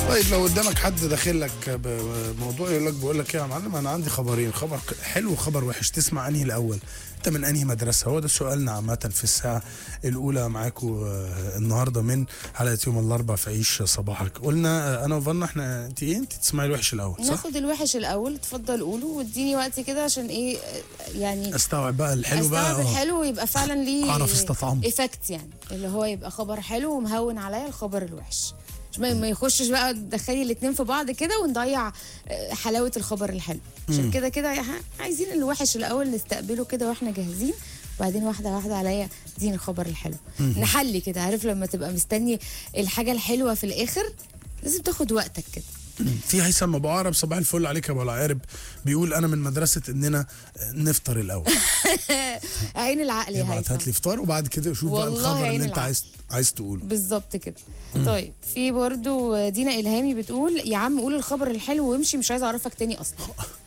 طيب لو قدامك حد داخل لك بموضوع يقول لك بقول لك ايه يا معلم انا عندي خبرين خبر حلو وخبر وحش تسمع انهي الاول انت من انهي مدرسه هو ده سؤالنا عامه في الساعه الاولى معاكم آه، النهارده من حلقه يوم الاربعاء في عيش صباحك قلنا آه، انا وفنا احنا انت ايه انت تسمعي الوحش الاول صح ناخد الوحش الاول اتفضل قوله واديني وقت كده عشان ايه آه، يعني استوعب بقى الحلو بقى استوعب آه. الحلو ويبقى فعلا ليه أعرف استطعمه. ايفكت يعني اللي هو يبقى خبر حلو ومهون عليا الخبر الوحش مش ما ما يخشش بقى تدخلي الاتنين في بعض كده ونضيع آه، حلاوه الخبر الحلو عشان كده كده إحنا عايزين الوحش الاول نستقبله كده واحنا جاهزين وبعدين واحده واحده عليا دين الخبر الحلو نحلي كده عارف لما تبقى مستني الحاجه الحلوه في الاخر لازم تاخد وقتك كده في هيثم ابو عرب صباح الفل عليك يا ابو العقارب بيقول انا من مدرسه اننا نفطر الاول عين العقل يا ابعت هيثم هات لي فطار وبعد كده شوف بقى والله الخبر عين اللي انت العقل. عايز عايز تقوله بالظبط كده طيب في برضو دينا الهامي بتقول يا عم قول الخبر الحلو وامشي مش عايزه اعرفك تاني اصلا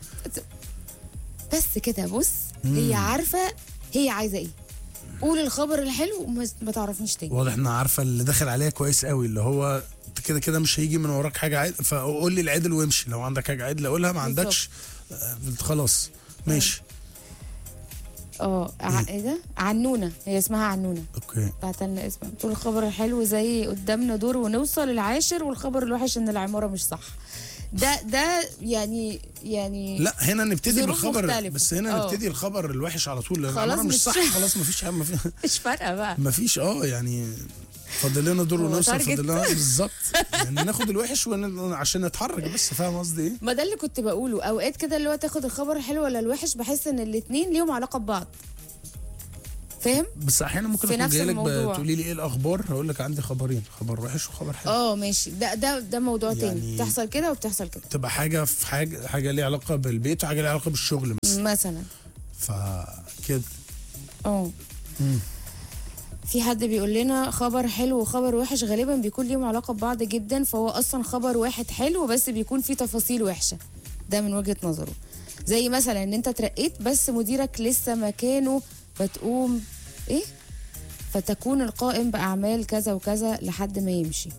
بس كده بص هي عارفه هي عايزه ايه قول الخبر الحلو وما ما تعرفنيش تاني واضح انها عارفه اللي داخل عليها كويس قوي اللي هو انت كده كده مش هيجي من وراك حاجه عدل فقول لي العدل وامشي لو عندك حاجه عدل قولها ما عندكش آه، خلاص ماشي اه ع- ايه ده عنونه هي اسمها عنونه اوكي بعت لنا اسمها بتقول الخبر الحلو زي قدامنا دور ونوصل العاشر والخبر الوحش ان العماره مش صح ده ده يعني يعني لا هنا نبتدي ظروف بالخبر مختلفة. بس هنا اه. نبتدي الخبر الوحش على طول لان خلاص العمارة مش مش- صح خلاص ما فيش ما في مش فارقه بقى ما فيش اه يعني فاضل لنا دور هو ونوصل تارجت. فاضل لنا بالظبط يعني ناخد الوحش ون... عشان نتحرك بس فاهم قصدي ايه؟ ما ده اللي كنت بقوله اوقات كده اللي هو تاخد الخبر الحلو ولا الوحش بحس ان الاتنين ليهم علاقه ببعض فاهم بس احيانا ممكن في اكون نفس جاي لك الموضوع. تقولي لي ايه الاخبار هقول لك عندي خبرين خبر وحش وخبر حلو اه ماشي ده ده ده موضوع يعني- تاني بتحصل كده وبتحصل كده تبقى حاجه في حاجه حاجه ليها علاقه بالبيت وحاجه ليها علاقه بالشغل مثلا مثلا فكده اه في حد بيقول لنا خبر حلو وخبر وحش غالبا بيكون ليهم علاقه ببعض جدا فهو اصلا خبر واحد حلو بس بيكون فيه تفاصيل وحشه ده من وجهه نظره زي مثلا ان انت اترقيت بس مديرك لسه مكانه فتقوم ايه فتكون القائم باعمال كذا وكذا لحد ما يمشي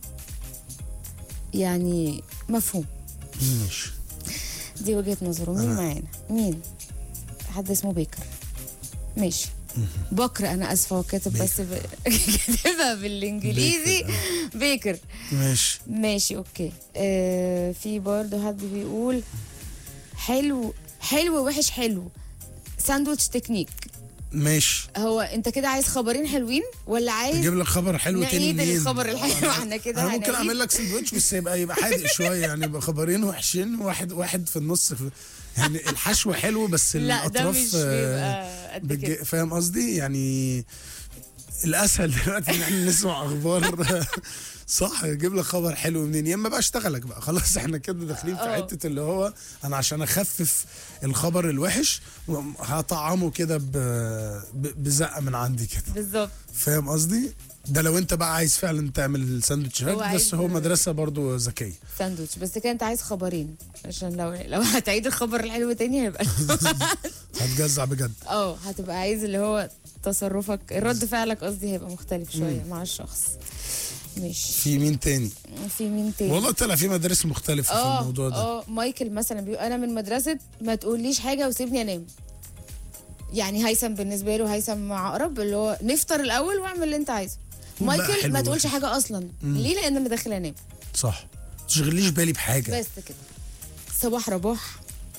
يعني مفهوم ماشي دي وجهة نظره مين معانا مين حد اسمه بيكر ماشي بكر انا اسفه هو كاتب بس ب... كاتبها بالانجليزي بيكر، بيكر ماشي ماشي اوكي آه في برضه حد بيقول حلو حلو وحش حلو ساندوتش تكنيك ماشي هو انت كده عايز خبرين حلوين ولا عايز اجيب لك خبر حلو تاني نعيد منين؟ الخبر الحلو أنا- احنا كده انا ممكن هنعيد. اعمل لك سندوتش بس يبقى يبقى حادق شويه يعني يبقى خبرين وحشين واحد واحد في النص في يعني الحشو حلو بس لا ده الاطراف مش آه، بيبقى قد بتج- كده فاهم قصدي يعني الاسهل دلوقتي ان احنا نسمع اخبار صح اجيب لك خبر حلو منين يا اما بقى اشتغلك بقى خلاص احنا كده داخلين في اه. حته اللي هو انا عشان اخفف الخبر الوحش هطعمه كده ب- ب- بزقه من عندي كده بالظبط فاهم قصدي ده لو انت بقى عايز فعلا تعمل سندوتشات هو بس عايز- هو مدرسه برضو ذكيه ساندوتش بس كده انت عايز خبرين عشان لو لو هتعيد الخبر الحلو تاني هيبقى هتجزع بجد اه هتبقى عايز اللي هو تصرفك رد فعلك قصدي هيبقى مختلف شويه مع الشخص ماشي في مين تاني في مين تاني والله طلع في مدارس مختلفه في اه الموضوع ده اه مايكل مثلا بيقول انا من مدرسه ما تقوليش حاجه وسيبني انام يعني هيثم بالنسبه له هيثم مع عقرب اللي هو نفطر الاول واعمل اللي انت عايزه بقى مايكل حلو ما تقولش وحش. حاجه اصلا ليه لان انا داخل انام صح تشغليش بالي بحاجه بس كده صباح رباح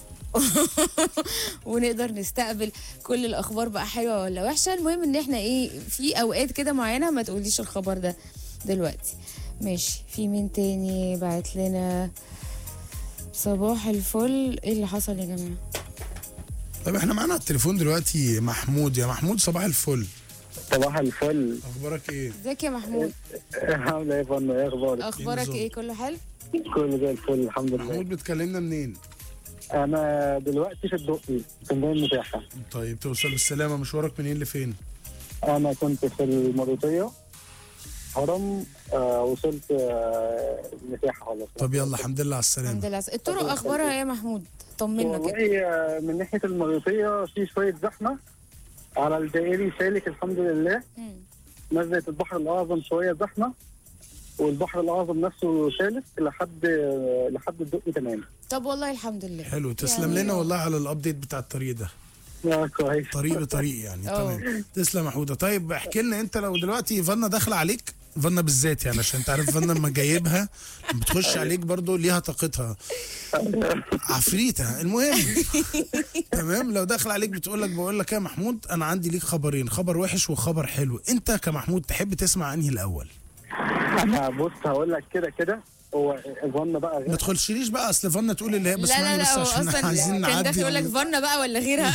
ونقدر نستقبل كل الاخبار بقى حلوه ولا وحشه المهم ان احنا ايه في اوقات كده معينه ما تقوليش الخبر ده دلوقتي ماشي في مين تاني بعت لنا صباح الفل ايه اللي حصل يا جماعه طب احنا معانا على التليفون دلوقتي محمود يا محمود صباح الفل صباح الفل اخبارك ايه ازيك يا محمود عامله ايه يا فندم ايه اخبارك اخبارك النظام؟ ايه كله حلو كله زي الفل الحمد لله محمود بتكلمنا منين انا دلوقتي في الدقي في ميدان المتاحه طيب توصل بالسلامه مشوارك منين لفين انا كنت في المريطيه هرم آه وصلت آه المتاحه خلاص طب يلا الحمد لله على الحمد السلامه لله الطرق اخبارها ايه يا محمود طمنا كده والله آه، من ناحيه المريطيه في شويه زحمه على الدائري سالك الحمد لله مم. نزلة البحر الاعظم شويه زحمه والبحر الاعظم نفسه ثالث لحد لحد الدق تمام طب والله الحمد لله حلو تسلم يعني- لنا والله على الابديت بتاع الطريق ده آه، كويس طريق بطريق يعني أه. تمام تسلم يا حوده طيب احكي لنا انت لو دلوقتي فانا داخله عليك فانا بالذات يعني عشان انت عارف فانا لما جايبها بتخش عليك برضو ليها طاقتها عفريتة المهم تمام لو داخل عليك بتقول لك بقول لك يا محمود انا عندي ليك خبرين خبر وحش وخبر حلو انت كمحمود تحب تسمع انهي الاول انا بص هقول لك كده كده هو ظن بقى ما غير تدخلش بقى اصل فانا تقول اللي هي لا بس لا معايا لا بس هو عشان اصلا عايزين كان نعدي داخل يقول لك فنا بقى ولا غيرها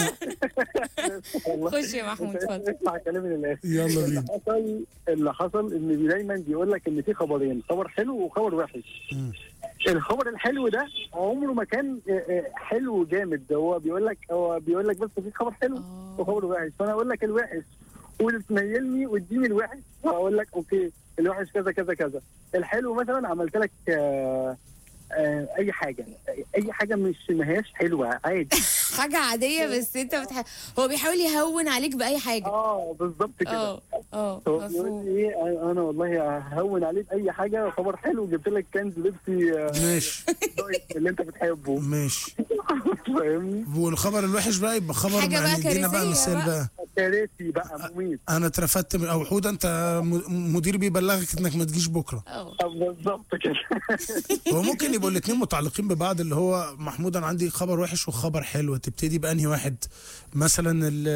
والله. خش يا محمود اتفضل اسمع كلامي للاخر يلا اللي بينا حصل اللي حصل ان دايما بيقول لك ان في خبرين خبر حلو وخبر وحش مم. الخبر الحلو ده عمره ما كان آه، آه، حلو جامد ده هو بيقول لك هو بيقول لك بس في خبر حلو آه. وخبر وحش فانا اقول لك الوحش وتميلني واديني الوحش واقول لك اوكي الوحش كذا كذا كذا الحلو مثلا عملت لك آه آه اي حاجه اي حاجه مش ما هياش حلوه عادي حاجه عاديه بس انت بتح... هو بيحاول يهون عليك باي حاجه اه بالظبط كده اه اه هو بيقول مفهوم لي ايه أنا- انا والله ههون عليك اي حاجه خبر حلو جبت لك كنز لبسي آه، ماشي اللي انت بتحبه ماشي فاهمني والخبر الوحش بقى يبقى خبر حاجة بقى يعني ادينا بقى كارثية مثال بقى. بقى كارثي بقى مميت انا اترفدت من او حوده انت م- مدير بيبلغك انك ما تجيش بكره اه آه، بالظبط كده هو ممكن يبقوا الاثنين متعلقين ببعض اللي هو محمود انا عندي خبر وحش وخبر حلو تبتدي بانهي واحد مثلا ال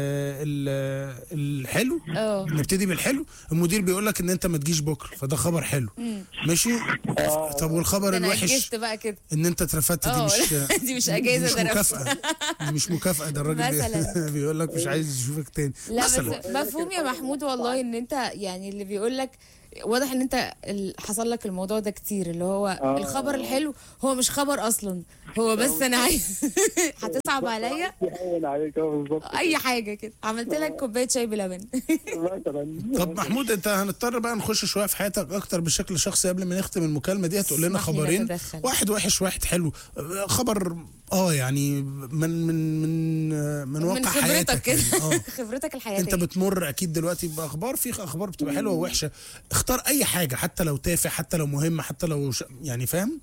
ال الحلو اه نبتدي بالحلو المدير بيقول لك ان انت ما تجيش بكره فده خبر حلو مم. ماشي طب والخبر ده انا الوحش أجزت بقى كده ان انت اترفدت دي اه مش دي مش دي اجازه مش ده رفض. مكافأة دي مش مكافأة ده الراجل بي- مثلاً. بيقول لك مش عايز يشوفك تاني لا بس مثلا مفهوم يا محمود والله ان انت يعني اللي بيقول لك واضح ان انت ال- حصل لك الموضوع ده كتير اللي هو آه. الخبر الحلو هو مش خبر اصلا هو بس انا عايز هتصعب عليا يهون عليك اه بالظبط اي حاجه كده عملت لك كوبايه شاي بلبن مثلا طب محمود انت هنضطر بقى نخش شويه في حياتك اكتر بشكل شخصي قبل ما نختم المكالمه دي هتقول لنا اسمح لي خبرين نتدخل. واحد وحش واحد حلو خبر اه يعني من من من من من واقع خبرتك حياتك كده يعني. اه خبرتك الحياتيه انت بتمر اكيد دلوقتي باخبار في اخبار بتبقى حلوه ووحشه اختار اي حاجه حتى لو تافه حتى لو مهمه حتى لو ش... يعني فاهم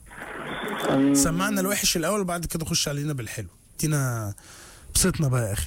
سمعنا الوحش الاول وبعد كده خش علينا بالحلو ادينا بسطنا بقى يا اخي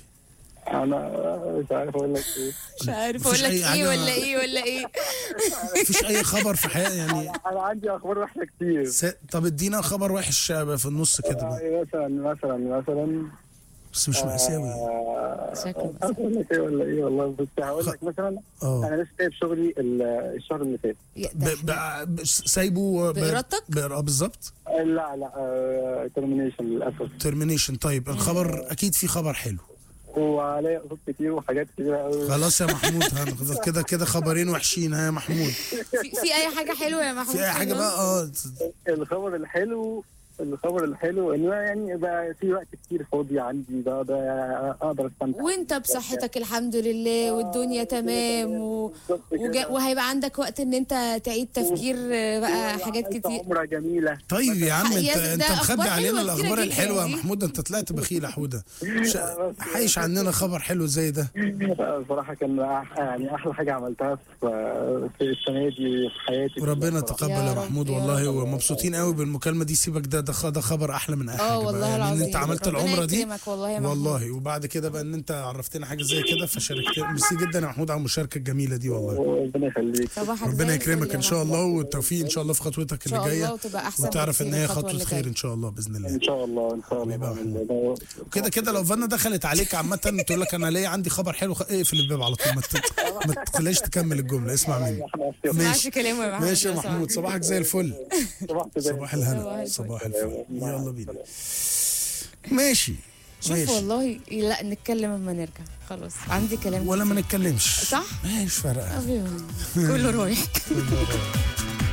انا مش عارف اقول لك ايه مش عارف مفيش اقول لك أي ايه حاجة- ولا ايه ولا ايه مفيش اي خبر في حياتي يعني انا عندي اخبار وحشه كتير س... طب ادينا خبر وحش في النص كده بقى آه، مثلا مثلا مثلا بس مش مأساوي آه، شكله مش عارف اقول لك ايه ولا ايه والله بس هقول لك مثلا اه انا لسه سايب شغلي ال- الشهر اللي فات يا ب... ده ب... ب... سايبه ب... بإرادتك؟ ب... اه بالظبط آه، لا لا ترمينيشن للاسف ترمينيشن طيب الخبر اكيد في خبر حلو وعليا قصص كتير وحاجات كتير قوي خلاص يا محمود هناخد كده كده خبرين وحشين ها يا محمود في, في اي حاجه حلوه يا محمود في اي حاجه بقى اه الخبر الحلو الخبر الحلو ان أنا يعني بقى في وقت كتير فاضي عندي ده ده اقدر استمتع وانت بصحتك الحمد لله والدنيا تمام و... بالظبط وجا... كده. وهيبقى عندك وقت ان انت تعيد تفكير آه، بقى حاجات وعملت كتير عمره جميله طيب يا عم انت يا- انت ده مخبي أخبار علينا حلوة الاخبار كتيرة الحلوه يا جداً دي. محمود انت طلعت بخيل يا حوده ش- حيش عننا خبر حلو زي ده بصراحه كان أح- يعني احلى حاجه عملتها في في السنه دي في حياتي وربنا بصراحة. تقبل يا يا رب، محمود يا والله رب. ومبسوطين قوي بالمكالمه دي سيبك ده ده خ- ده خبر احلى من اي حاجه اه بقى. والله يعني ان العظيم انت عملت ربنا العمره دي يكرمك والله يا محمود والله وبعد كده بقى ان انت عرفتنا حاجه زي كده فشاركت ميرسي جدا يا محمود على المشاركه الجميله دي والله ربنا يخليك صباحك زي ربنا الفل يكرمك يا ان شاء محمود. الله والتوفيق ان شاء الله في خطوتك ان اللي شاء الله جايه وتبقى احسن وتعرف ان بكتير هي الخطوة خطوه اللي خير جاية. ان شاء الله باذن الله ان شاء الله ان شاء الله حبيبي يا بإذن محمود. الله. كده كده لو فانا دخلت عليك عامه تقول لك انا ليا عندي خبر حلو خ- اقفل الباب على طول ما ت- ما تخليش تكمل الجمله اسمع مني احنا ما ماشي. تسمعش كلامه يا محمود ماشي يا لو محمود سمحت. صباحك زي الفل صباح الخير. صباح الهنا صباح صباح الفل. الفل يلا بينا ماشي شوف ماشي والله لا نتكلم اما نرجع خلاص عندي كلام ولا ما نتكلمش صح؟ مش فارقه أبيض. كله رايح